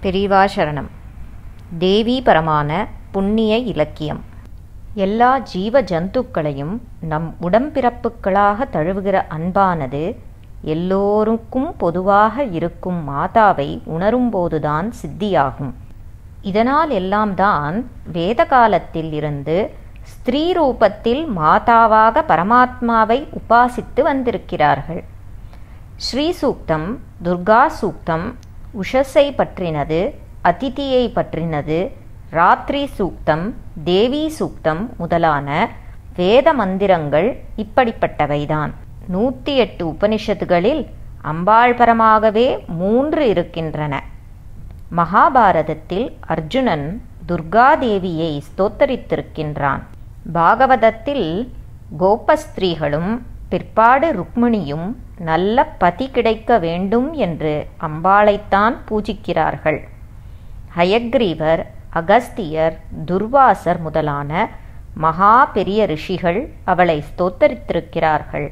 பெரியவா சரணம் தேவி பரமான புண்ணிய இலக்கியம் எல்லா ஜீவ ஜந்துக்களையும் நம் உடம்பிறப்புகளாக தழுவுகிற அன்பானது எல்லோருக்கும் பொதுவாக இருக்கும் மாதாவை உணரும்போதுதான் சித்தியாகும் இதனால் எல்லாம் தான் வேத காலத்தில் இருந்து ஸ்திரீ ரூபத்தில் மாதாவாக பரமாத்மாவை உபாசித்து வந்திருக்கிறார்கள் ஸ்ரீ சூக்தம் துர்கா சூக்தம் உஷஸை பற்றினது அதிதியை பற்றினது ராத்திரி சூக்தம் தேவி சூக்தம் முதலான வேத மந்திரங்கள் இப்படிப்பட்டவைதான் நூற்றி எட்டு உபனிஷத்துகளில் அம்பாள் பரமாகவே மூன்று இருக்கின்றன மகாபாரதத்தில் அர்ஜுனன் துர்காதேவியை ஸ்தோத்தரித்திருக்கின்றான் பாகவதத்தில் கோபஸ்திரீகளும் பிற்பாடு ருக்மிணியும் நல்ல பதி கிடைக்க வேண்டும் என்று அம்பாளைத்தான் பூஜிக்கிறார்கள் ஹயக்ரீவர் அகஸ்தியர் துர்வாசர் முதலான மகா பெரிய ரிஷிகள் அவளை ஸ்தோத்தரித்திருக்கிறார்கள்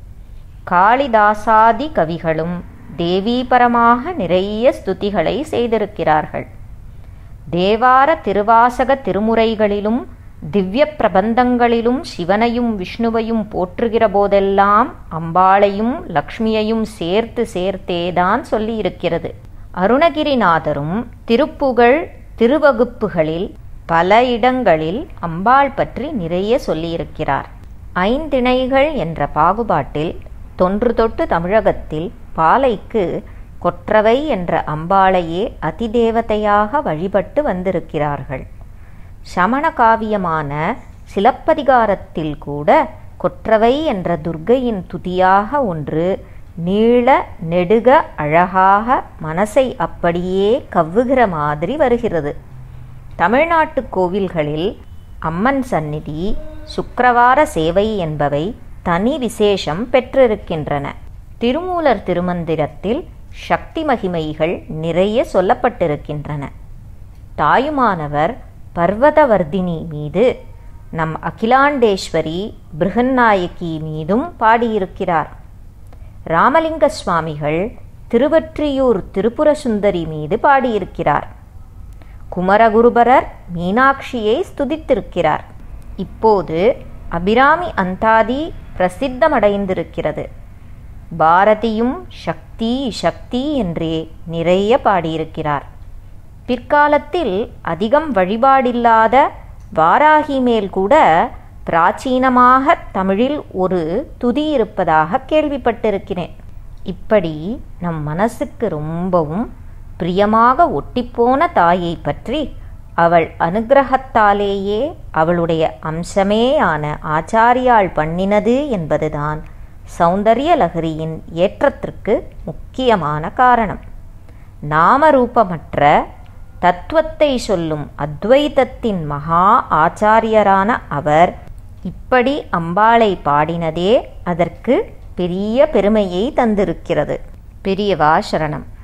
காளிதாசாதி கவிகளும் தேவீபரமாக நிறைய ஸ்துதிகளை செய்திருக்கிறார்கள் தேவார திருவாசக திருமுறைகளிலும் திவ்ய பிரபந்தங்களிலும் சிவனையும் விஷ்ணுவையும் போற்றுகிற போதெல்லாம் அம்பாளையும் லக்ஷ்மியையும் சேர்த்து சேர்த்தேதான் சொல்லியிருக்கிறது அருணகிரிநாதரும் திருப்புகழ் திருவகுப்புகளில் பல இடங்களில் அம்பாள் பற்றி நிறைய சொல்லியிருக்கிறார் ஐந்திணைகள் என்ற பாகுபாட்டில் தொன்று தொட்டு தமிழகத்தில் பாலைக்கு கொற்றவை என்ற அம்பாளையே அதிதேவதையாக வழிபட்டு வந்திருக்கிறார்கள் சமண காவியமான சிலப்பதிகாரத்தில் கூட கொற்றவை என்ற துர்கையின் துதியாக ஒன்று நீள நெடுக அழகாக மனசை அப்படியே கவ்வுகிற மாதிரி வருகிறது தமிழ்நாட்டு கோவில்களில் அம்மன் சந்நிதி சுக்கிரவார சேவை என்பவை தனி விசேஷம் பெற்றிருக்கின்றன திருமூலர் திருமந்திரத்தில் சக்தி மகிமைகள் நிறைய சொல்லப்பட்டிருக்கின்றன தாயுமானவர் பர்வதவர்தினி மீது நம் அகிலாண்டேஸ்வரி பிருகநாயகி மீதும் பாடியிருக்கிறார் ராமலிங்க சுவாமிகள் திருவற்றியூர் திரிபுர சுந்தரி மீது பாடியிருக்கிறார் குமரகுருபரர் மீனாட்சியை ஸ்துதித்திருக்கிறார் இப்போது அபிராமி அந்தாதி பிரசித்தமடைந்திருக்கிறது பாரதியும் சக்தி சக்தி என்றே நிறைய பாடியிருக்கிறார் பிற்காலத்தில் அதிகம் வழிபாடில்லாத வாராகி மேல் கூட பிராச்சீனமாக தமிழில் ஒரு துதி இருப்பதாக கேள்விப்பட்டிருக்கிறேன் இப்படி நம் மனசுக்கு ரொம்பவும் பிரியமாக ஒட்டிப்போன தாயை பற்றி அவள் அனுகிரகத்தாலேயே அவளுடைய அம்சமேயான ஆச்சாரியாள் பண்ணினது என்பதுதான் சௌந்தரிய லகரியின் ஏற்றத்திற்கு முக்கியமான காரணம் நாமரூபமற்ற தத்துவத்தை சொல்லும் அத்வைதத்தின் மகா ஆச்சாரியரான அவர் இப்படி அம்பாளை பாடினதே அதற்கு பெரிய பெருமையை தந்திருக்கிறது பெரியவா சரணம்